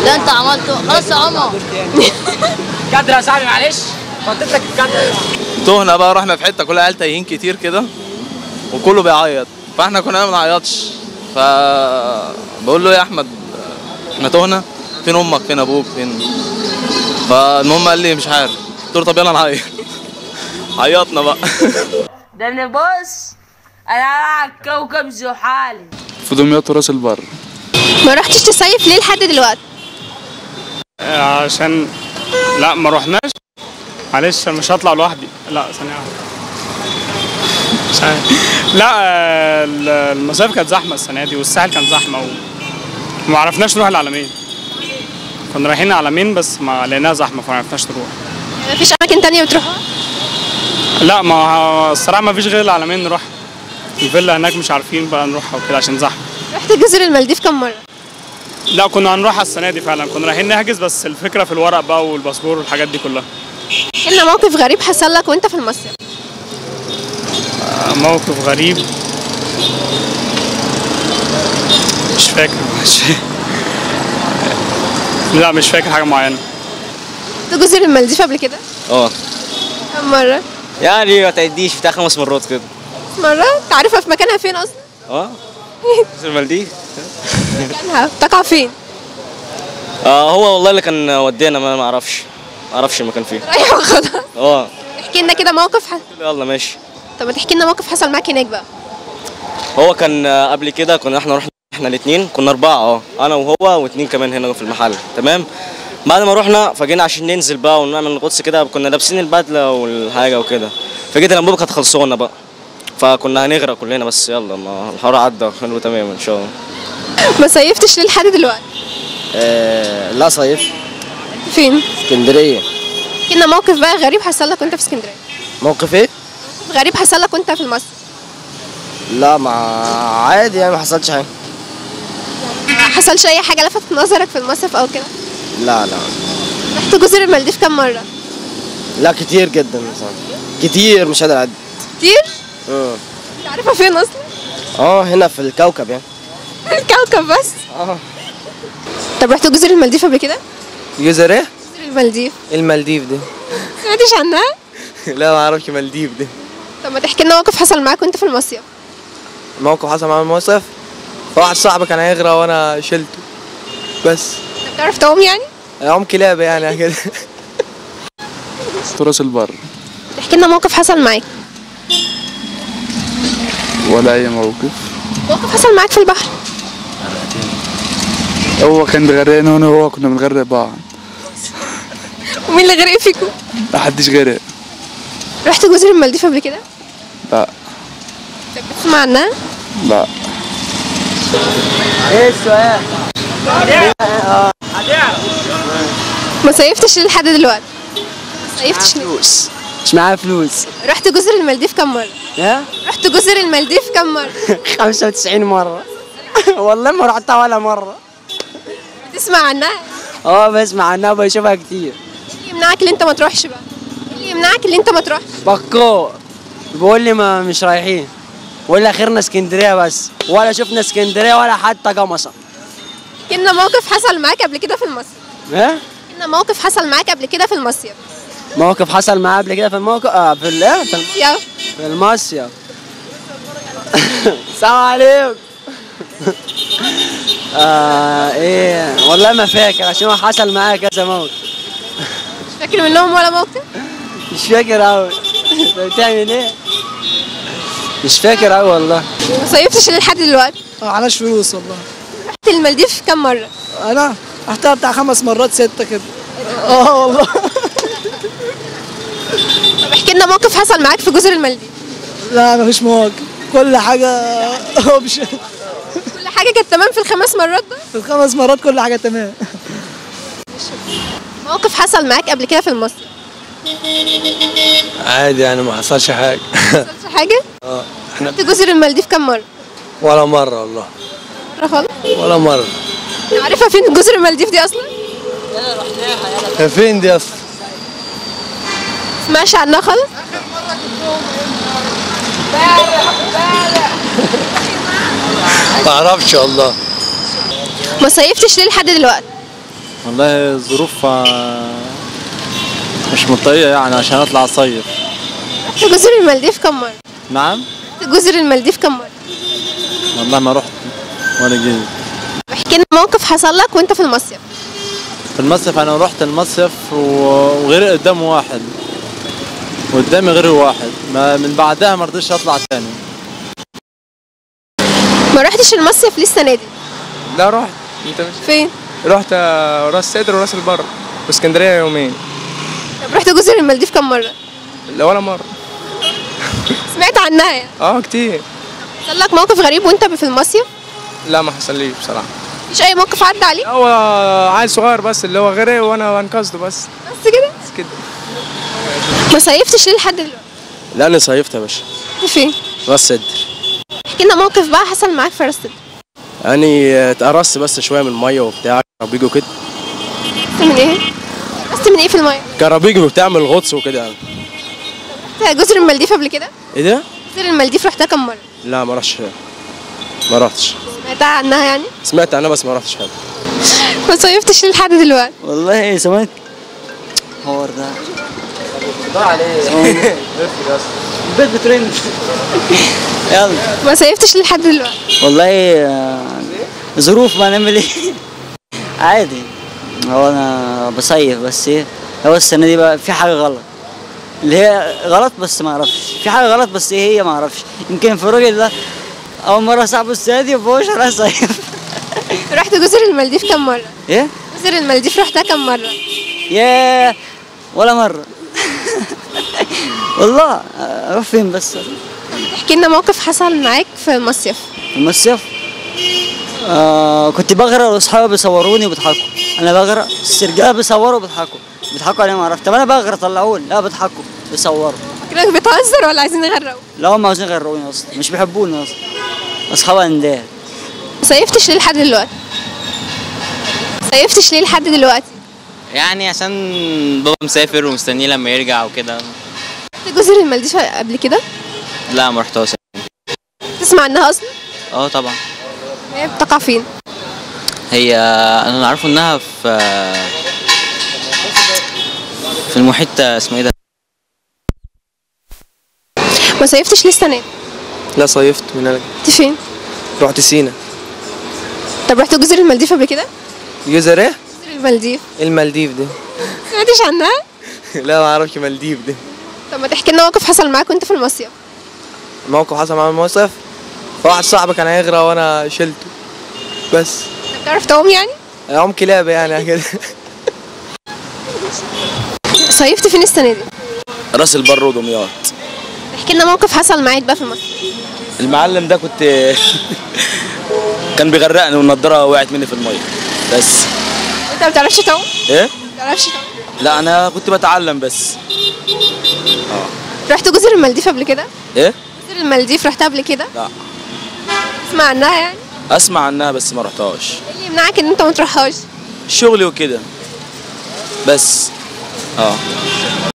لا انت عملته خلاص يا عمر كادر يا صاحبي معلش حطيت لك الكادر تهنا بقى رحنا في حته كل عيال تايهين كتير كده وكله بيعيط فاحنا كنا ما بنعيطش ف بقول له يا احمد احنا تهنا فين امك فين ابوك فين فالمهم قال لي مش عارف قلت له طب يلا نعيط عيطنا بقى ده انا بص انا على كوكب زحال في دمياط وراس البر ما رحتش تصيف ليه لحد دلوقتي عشان لا ما رحناش معلش انا مش هطلع لوحدي لا ثانية واحدة مش عارف. لا آه، ال- المصايف كانت زحمة السنة دي والساحل كان زحمة و... وما عرفناش نروح العلمين كنا رايحين العلمين بس ما لقيناها زحمة فما عرفناش نروح مفيش اماكن تانية بتروحها لا ما هو الصراحة ما فيش غير العلمين نروح الفيلا هناك مش عارفين بقى نروحها وكده عشان زحمة رحت جزر المالديف كم مرة لا كنا هنروحها السنة دي فعلا كنا رايحين نحجز بس الفكرة في الورق بقى والباسبور والحاجات دي كلها احكي لنا موقف غريب حصل لك وانت في المصيف موقف غريب مش فاكر مش لا مش فاكر حاجة معينة رحت جزر المالديف قبل كده اه كم مرة يعني ما تعديش بتاع خمس مرات كده مرة تعرفها في مكانها فين اصلا اه في المالديف مكانها تقع فين اه هو والله اللي كان ودينا ما ما اعرفش ما اعرفش المكان فين رايح وخلاص اه احكي لنا كده موقف ح... يلا ماشي طب ما تحكي لنا موقف حصل معاك هناك بقى هو كان آه، قبل كده كنا احنا رحنا احنا الاثنين كنا اربعه اه انا وهو واثنين كمان هنا في المحل تمام بعد ما رحنا فجينا عشان ننزل بقى ونعمل الغطس كده كنا لابسين البدله والحاجه وكده فجيت الانبوبه كانت خلصانه بقى فكنا هنغرق كلنا بس يلا ما الحوار عدى حلو تمام ان شاء الله ما صيفتش ليه لحد دلوقتي آه لا صيف فين اسكندريه احكي لنا موقف بقى غريب حصل لك وانت في اسكندريه موقف ايه؟ غريب حصل لك وانت في المصيف لا ما عادي يعني ما حصلش حاجه ما حصلش اي حاجه لفتت نظرك في المصيف او كده لا لا رحت جزر المالديف كم مره لا كتير جدا مثلا كتير مش قادر اعد كتير اه انت عارفه فين اصلا اه هنا في الكوكب يعني الكوكب بس اه طب رحت جزر المالديف قبل كده جزر ايه؟ جزر المالديف المالديف دي سمعتش عنها لا ما اعرفش مالديف دي طب ما تحكي لنا موقف حصل معاك وانت في المصيف موقف حصل معايا المصيف واحد صاحبي كان هيغرق وانا شلته بس انت بتعرف تعوم يعني عم كلاب يعني كده في راس البر تحكي لنا موقف حصل معاك ولا اي موقف موقف حصل معاك في البحر هو كان بيغرقنا وانا وهو كنا بنغرق بعض ومين اللي غرق فيكم محدش غرق رحت جزر المالديف قبل كده لا طب بتسمع عنها لا ايه السؤال؟ ما صيفتش ليه لحد دلوقتي ما صيفتش ليه فلوس مش معايا فلوس رحت جزر المالديف كم مره ها؟ رحت جزر المالديف كم مره 95 مرة والله ما رحتها ولا مرة بتسمع عنها اه بسمع عنها وبشوفها كتير ايه اللي يمنعك اللي انت ما تروحش بقى ايه اللي يمنعك اللي انت ما تروحش بكو بيقول لي ما مش رايحين بيقول لي اخرنا اسكندريه بس ولا شفنا اسكندريه ولا حتى جمصه كنا موقف حصل معاك قبل كده في المصيف ها كنا موقف حصل معاك قبل كده في المصيف موقف حصل معايا قبل كده في الموقف اه في ال- إيه؟ في الم- يا في المصيف السلام عليكم آه ايه والله ما فاكر عشان هو حصل معايا كذا موقف مش فاكر منهم ولا موقف مش فاكر اوي انت بتعمل ايه مش فاكر اوي والله ما صيفتش ليه لحد دلوقتي معناش فلوس والله رحت المالديف كم مره انا رحتها بتاع خمس مرات ستة كده اه والله طب احكي لنا موقف حصل معاك في جزر المالديف لا مفيش مواقف كل حاجة اوبشن كل حاجه كانت تمام في الخمس مرات ده في الخمس مرات كل حاجة تمام موقف حصل معاك قبل كده في المصيف عادي يعني ما حصلش حاجه حصلش حاجه اه رحت جزر المالديف كم مره ولا مره والله مره خالص ولا مره عارفه فين جزر المالديف دي اصلا فين دي اصلا سمعش عنها خالص ما اعرفش والله ما صيفتش ليه لحد دلوقتي والله الظروف آه، مش منطقية يعني عشان اطلع اصيف رحت جزر المالديف كم مرة؟ نعم رحت جزر المالديف كم مرة؟ والله ما رحت ولا جيت احكي لنا موقف حصل لك وانت في المصيف في المصيف انا رحت المصيف و- وغير قدام واحد قدامي غير واحد ما من بعدها ما رضيتش اطلع تاني ما رحتش المصيف ليه السنة دي؟ لا رحت انت مش فين؟ رحت آه، راس سدر وراس البر واسكندريه يومين طب رحت جزر المالديف كم مرة؟ لا ولا مره سمعت عنها يعني اه كتير حصل لك موقف غريب وانت في المصيف؟ لا ما حصليش بصراحه مفيش أي موقف عدى عليك؟ هو عيل صغير بس اللي هو غرق وانا انقذته بس بس كده؟ بس كده ما صيفتش ليه لحد دلوقتي؟ لا انا صيفت يا باشا رحت فين؟ راس سدر احكي لنا موقف بقى حصل معاك في راس سدر. يعني اتقرصت بس شويه من الميه وبتاع كرابيجو كده رحت من ايه؟ رحت من ايه في المايه؟ كرابيجو بتعمل غطس وكده يعني رحت جزر المالديف قبل كده؟ ايه ده؟ جزر المالديف رحتها كم مرة؟ لا ما رحتش ما رحتش سمعت عنها يعني؟ سمعت عنها بس ما رحتش حاجه ما صيفتش ليه لحد دلوقتي؟ والله سمعت حوار ده البيت بترند يلا ما صيفتش ليه لحد دلوقتي؟ والله آه، ظروف ما نعمل ايه عادي هو انا بصيف بس ايه هو السنه دي بقى في حاجه غلط اللي هي غلط بس ما اعرفش في حاجه غلط بس ايه هي ما اعرفش يمكن في الراجل ده اول مره صاحبه السنه دي وفوش على صيف رحت جزر المالديف كم مرة؟ ايه جزر المالديف رحتها كم مرة؟ ياه ولا مره والله آه، اروح فين بس احكي لنا موقف حصل معاك في المصيف في المصيف آه كنت بغرق واصحابي بيصوروني وبيضحكوا انا بغرق الرجاله بيصوروا وبيضحكوا بيضحكوا عليا ما اعرف طب انا بغرق طلعوني لا بيضحكوا بيصوروا فاكرك بتهزر ولا عايزين يغرقوا؟ لا هم عاوزين يغرقوني اصلا مش بيحبوني اصلا اصحاب انديه ما صيفتش ليه لحد دلوقتي؟ صيفتش ليه لحد دلوقتي؟ يعني عشان بابا مسافر ومستنيه لما يرجع وكده رحت جزر المالديف قبل كده؟ لا ما رحتهاش تسمع عنها اصلا؟ اه طبعا هي بتقع فين؟ هي انا عارفه انها في في المحيط اسمه ايه ده ما صيفتش ليه السنة دي؟ لا صيفت من انا رحت فين؟ رحت سينا طب رحت جزر المالديف قبل كده؟ جزر ايه؟ جزر المالديف المالديف دي سمعتش عنها؟ لا ما اعرفش مالديف دي طب ما تحكي لنا موقف حصل معاك وانت في المصيف موقف حصل معايا المصيف واحد صاحبي كان هيغرق وانا شلته بس انت بتعرف تعوم يعني؟ عم كلاب يعني كده صيفت فين السنة دي؟ راس البر ودمياط احكي لنا موقف حصل معاك بقى في المصيف المعلم ده كنت كان بيغرقني والنضاره وقعت مني في الميه بس انت ما بتعرفش تعوم؟ ايه ما بتعرفش تعوم لا انا كنت بتعلم بس رحت جزر المالديف قبل كده؟ ايه جزر المالديف رحتها قبل كده؟ لا تسمع عنها يعني؟ اسمع عنها بس ما رحتهاش ايه اللي يمنعك ان انت ما تروحهاش؟ شغلي وكده بس اه